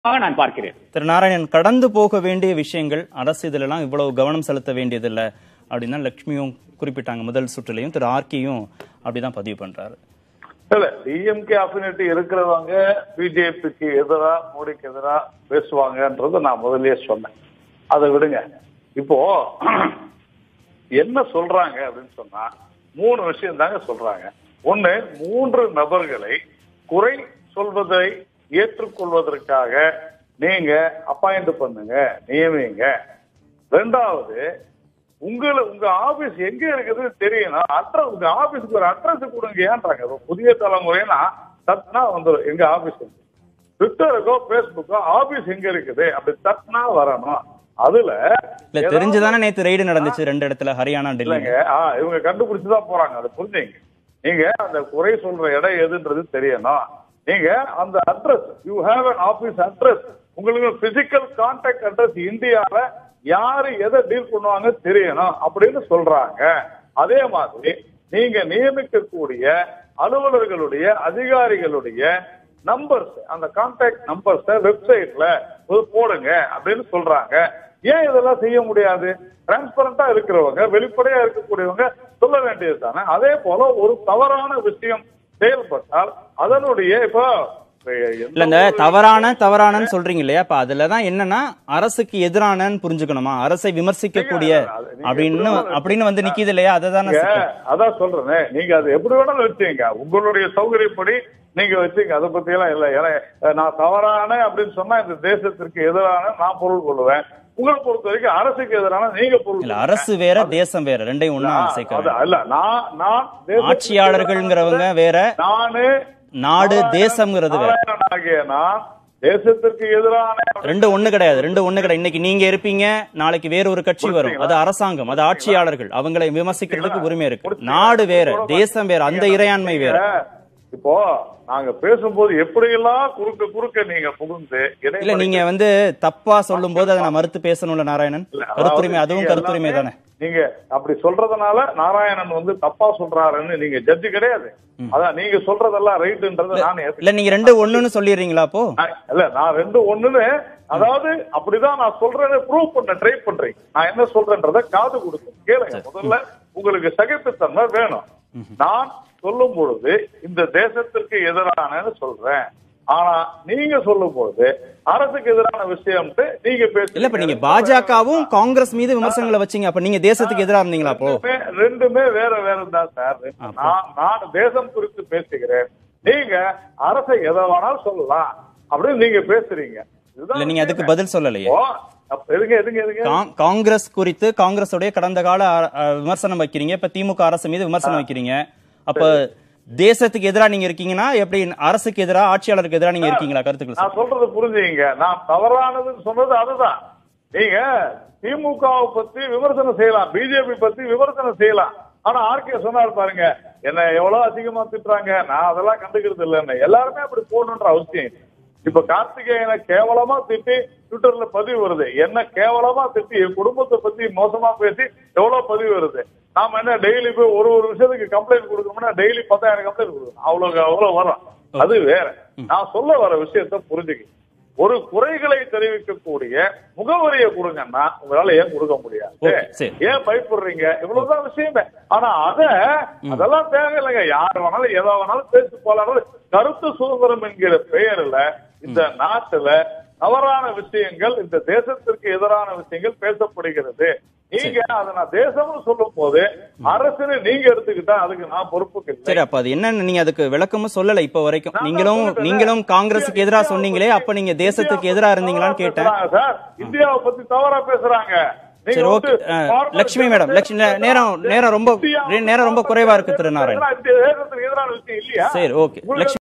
நான் பார்க்கிறேன் திரு நாராயணன் கடந்து போக வேண்டிய விஷயங்கள் அரசு இதுலலாம் இவ்வளவு கவனம் செலுத்த வேண்டியதில்லை அப்படின்னு தான் லட்சுமியும் குறிப்பிட்டாங்க முதல் சுற்றுலையும் திரு ஆர்கியும் அப்படிதான் பதிவு பண்றாரு இல்ல டிஎம்கே அஃபினிட்டி இருக்கிறவங்க பிஜேபிக்கு எதிரா மோடிக்கு எதிரா பேசுவாங்கன்றத நான் முதல்லயே சொன்னேன் அதை விடுங்க இப்போ என்ன சொல்றாங்க அப்படின்னு சொன்னா மூணு விஷயம் தாங்க சொல்றாங்க ஒண்ணு மூன்று நபர்களை குறை சொல்வதை ஏற்றுக்கொள்வதற்காக நீங்க அப்பாயிண்ட் பண்ணுங்க நியமிங்க ரெண்டாவது உங்களை உங்க ஆபீஸ் எங்க இருக்குதுன்னு தெரியணும் அட்ரஸ் உங்க ஆபீஸ்க்கு ஒரு அட்ரஸ் கொடுங்க ஏன்றாங்க இப்ப புதிய தலைமுறைனா தட்னா வந்துடும் எங்க ஆபீஸ் ட்விட்டருக்கோ பேஸ்புக்கோ ஆபீஸ் எங்க இருக்குது அப்படி தட்னா வரணும் அதுல இல்ல தெரிஞ்சுதானே நேத்து ரெய்டு நடந்துச்சு ரெண்டு இடத்துல ஹரியானா டெல்லி இல்லைங்க ஆ, இவங்க கண்டுபிடிச்சுதான் போறாங்க அதை புரிஞ்சுங்க நீங்க அந்த குறை சொல்ற இடம் எதுன்றது தெரியணும் நீங்க அந்த address you have an office address உங்களுக்கு பிசிக்கல் கான்டாக்ட் அட்ரஸ் இந்தியால யாரு எதை டீல் பண்ணுவாங்க தெரியணும் அப்படின்னு சொல்றாங்க அதே மாதிரி நீங்க நியமிக்கக்கூடிய அலுவலர்களுடைய அதிகாரிகளுடைய நம்பர்ஸ் அந்த கான்டாக்ட் நம்பர்ஸ் வெப்சைட்ல போடுங்க அப்படின்னு சொல்றாங்க ஏன் இதெல்லாம் செய்ய முடியாது டிரான்ஸ்பரண்டா இருக்கிறவங்க வெளிப்படையா இருக்கக்கூடியவங்க சொல்ல வேண்டியது தானே அதே போல ஒரு தவறான விஷயம் செயல்பட்டால் அதனுடைய இப்போ எந்த இல்ல இந்த ஒரு- தவறான தவறானன்னு சொல்றீங்க இல்லையா அப்ப அதுலதான் என்னன்னா அரசுக்கு எதிரானன்னு புரிஞ்சுக்கணுமா அரசை விமர்சிக்க கூடிய அது நீங்க அப்படின்னு எப்படி வேணாலும் அப்படின்னு வந்து நிக்கிது இல்லையா அததானே நீங்க சிக்கல். அதான் சொல்றேனே நீங்க அது எப்படி வேணாலும் வச்சுங்க உங்களுடைய சௌகரியப்படி நீங்க வச்சுங்க அதை பத்தி எல்லாம் இல்ல ஏன்னா அஹ், நான் தவறான அப்படின்னு சொன்னா இந்த தேசத்திற்கு எதிரான நான் பொருள் கொள்ளுவேன் உங்களை பொறுத்த வரைக்கும் அரசுக்கு எதிரான நீங்க பொருள் இல்ல கொள்ளுங்க. அரசு வேற தேசம் வேற ரெண்டையும் ஒண்ணா ஆ, சேர்க்க அது வேண்டாம். இல்ல நான் நான் தேசத்துக்கு ஆட்சியாளர்கள்ங்கிறவங்க வேற நானு நாடு தேசம்ங்கிறது வேற நாராயணனாகிய நான் தேசத்திற்கு எதிரான ரெண்டு ஒண்ணு கிடையாது ரெண்டு ஒண்ணு கிடையாது இன்னைக்கு நீங்க இருப்பீங்க நாளைக்கு வேற ஒரு கட்சி வரும் அது அரசாங்கம் அது ஆட்சியாளர்கள் அவங்களை விமர்சிக்கிறதுக்கு உரிமை இருக்கு நாடு வேற தேசம் வேற அந்த இறையாண்மை வேற இப்போ நாங்க பேசும்போது எப்படியெல்லாம் குறுக்க குறுக்க நீங்க புகுந்து இடைமறிக்க- இல்ல நீங்க வந்து தப்பா சொல்லும் போது அதை நான் மறுத்து பேசணும்ல நாராயணன் இல்ல, கருத்துரிமை அதாவது அதுவும் நீங்க கருத்துரிமை எல்லாமே தானே நீங்க அப்படி சொல்றதுனால நாராயணன் வந்து தப்பா சொல்றாருன்னு நீங்க ஜட்ஜு கிடையாது அதான் நீங்க சொல்றதெல்லாம் ரைட்டுன்றத நான் ஏத்துக்கிறேன். இல்ல நீங்க ரெண்டு ஒண்ணுன்னு சொல்லிடுறீங்களா அப்போ நான் இல்ல நான் ரெண்டு ஒண்ணுன்னு அதாவது அப்படிதான் நான் சொல்றேன்னு ப்ரூவ் பண்ண ட்ரை பண்றேன் நான் என்ன சொல்றேன்றத காது கொடுக்கும் கேளுங்க முதல்ல உங்களுக்கு சகிப்புத்தன்மை வேணும் நான் சொல்லும் பொழுது இந்த தேசத்திற்கு எதிரானன்னு சொல்றேன் ஆனா நீங்க சொல்லும் பொழுது அரசுக்கு எதிரான விஷயம்ட்டு நீங்க இல்ல இப்ப நீங்க பேசுறீங்க. பாஜகவும் காங்கிரஸ் மீது விமர்சனங்களை வச்சீங்க அப்ப நீங்க தேசத்துக்கு எதிரா இருந்தீங்களா அப்போ ரெண்டுமே ரெண்டுமே வேற வேற தான் சார் நான் நான் தேசம் குறித்து பேசுகிறேன் நீங்க அரசை எதை வேணாலும் சொல்லலாம் அப்படின்னு நீங்க பேசுறீங்க இதுதான் இல்ல நீங்க அதுக்கு பதில் சொல்லலையே ஓ, அப்ப எதுங்க எதுங்க எதுங்க காங்- காங்கிரஸ் குறித்து காங்கிரஸுடைய கடந்த கால அ- அ, விமர்சனம் வைக்கிறீங்க இப்ப திமுக அரசு மீது விமர்சனம் வைக்கிறீங்க அப்ப தேசத்துக்கு எதிரா நீங்க இருக்கீங்கன்னா எப்படி அரசுக்கு எதிரா ஆட்சியாளருக்கு எதிரா நீங்க இருக்கீங்களா கருத்துக்கள் நான் சொல்றது புரிஞ்சுங்க நான் தவறானதுன்னு சொன்னது அதுதான் நீங்க திமுகவை பத்தி விமர்சனம் செய்யலாம் பிஜேபி பத்தி விமர்சனம் செய்யலாம் ஆனா ஆர்கே சொன்னாரு பாருங்க என்ன எவ்வளவு அதிகமா திட்டுறாங்க நான் அதெல்லாம் கண்டுக்கிறது இல்லைன்னு எல்லாருமே அப்படி போடணுன்ற அவசியம் இல்லை. இப்ப கார்த்திகேயனை கேவலமா திட்டி ட்விட்டர்ல பதிவு வருது என்ன கேவலமா திட்டி என் குடும்பத்தை பத்தி மோசமா பேசி எவ்வளவு பதிவு வருது நாம என்ன டெய்லி போய் ஒரு ஒரு விஷயத்துக்கு கம்ப்ளைண்ட் கொடுக்கணும்னா டெய்லி பத்தாயிரம் கம்ப்ளைண்ட் கொடுக்கணும் அவ்வளவு அவ்வளவு வரும் அது வேற நான் சொல்ல வர விஷயத்த புரிஞ்சுக்க ஒரு குறைகளை தெரிவிக்கக்கூடிய முகவரியை கொடுங்கன்னா உங்களால ஏன் கொடுக்க முடியாது Okay, சரி. ஏன் பயப்படுறீங்க இவ்வளவுதான் விஷயமே ஆனா அத அதெல்லாம் தேவையில்லைங்க யார் வேணாலும் எதோ வேணாலும் பேசி போலாம் கருத்து சுதந்திரம் என்கிற பெயர்ல இந்த நாட்டுல தவறான விஷயங்கள் இந்த தேசத்திற்கு எதிரான விஷயங்கள் பேசப்படுகிறது நீங்க அதை நான் தேசம்னு சொல்லும் போது அரசுன்னு நீங்க எடுத்துக்கிட்டா அதுக்கு நான் பொறுப்புக்கு இல்லை. சரி அப்ப அது என்னன்னு நீங்க அதுக்கு விளக்கமும் சொல்லல இப்ப வரைக்கும் நான் நீங்களும் சொல்லிட்டேன். நீங்களும் காங்கிரஸுக்கு எதிரா சொன்னீங்களே அப்ப நீங்க தேசத்துக்கு எதிரா இருந்தீங்களான்னு கேட்டேன் பேசுறாங்க சார் இந்தியாவை பத்தி தவறா பேசுறாங்க நீங்க சரி வந்து okay former Lakshmi madam Lakshmi நேரம் நேரம் ரொம்ப நேரம் ரொம்ப குறைவா இருக்கு திரு நாராயணன் இந்த தேசத்துக்கு எதிரான விஷயம் இல்லையா சரி ஓகே லட்சுமி